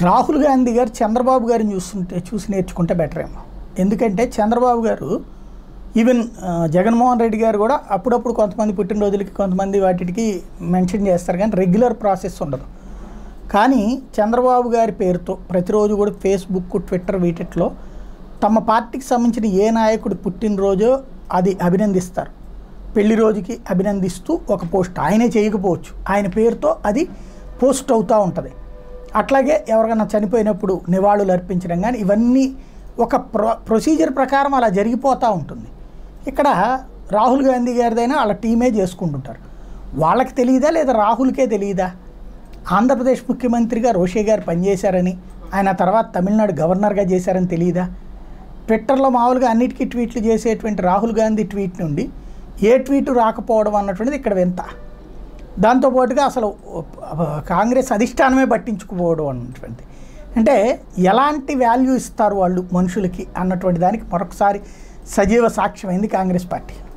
రాహుల్ గాంధీ గారు చంద్రబాబు గారిని చూస్తుంటే చూసి నేర్చుకుంటే బెటర్ ఏమో ఎందుకంటే చంద్రబాబు గారు ఈవెన్ ఆ, జగన్మోహన్ రెడ్డి గారు కూడా అప్పుడప్పుడు కొంతమంది పుట్టినరోజులకి కొంతమంది వాటికి మెన్షన్ చేస్తారు కానీ రెగ్యులర్ ప్రాసెస్ ఉండదు కానీ చంద్రబాబు గారి పేరుతో ప్రతిరోజు కూడా ఫేస్బుక్ ట్విట్టర్ వీటిట్లో తమ పార్టీకి సంబంధించిన ఏ నాయకుడు పుట్టినరోజో అది అభినందిస్తారు పెళ్లి రోజుకి అభినందిస్తూ ఒక పోస్ట్ ఆయనే చేయకపోవచ్చు ఆయన పేరుతో అది పోస్ట్ అవుతూ ఉంటుంది అట్లాగే ఎవరికైనా చనిపోయినప్పుడు నివాళులు అర్పించడం కానీ ఇవన్నీ ఒక ప్రొ ప్రొసీజర్ ప్రకారం అలా జరిగిపోతూ ఉంటుంది ఇక్కడ రాహుల్ గాంధీ గారిదైనా వాళ్ళ టీమే చేసుకుంటుంటారు వాళ్ళకి తెలియదా లేదా రాహుల్కే తెలియదా ఆంధ్రప్రదేశ్ ముఖ్యమంత్రిగా రోషే గారు పనిచేశారని ఆయన తర్వాత తమిళనాడు గవర్నర్గా చేశారని తెలియదా ట్విట్టర్లో మామూలుగా అన్నిటికీ ట్వీట్లు చేసేటువంటి రాహుల్ గాంధీ ట్వీట్ నుండి ఏ ట్వీట్ రాకపోవడం అన్నటువంటిది ఇక్కడ వింత దాంతోపాటుగా అసలు కాంగ్రెస్ అధిష్టానమే పట్టించుకుపోవడం అన్నటువంటి అంటే ఎలాంటి వాల్యూ ఇస్తారు వాళ్ళు మనుషులకి అన్నటువంటి దానికి మరొకసారి సజీవ సాక్ష్యమైంది కాంగ్రెస్ పార్టీ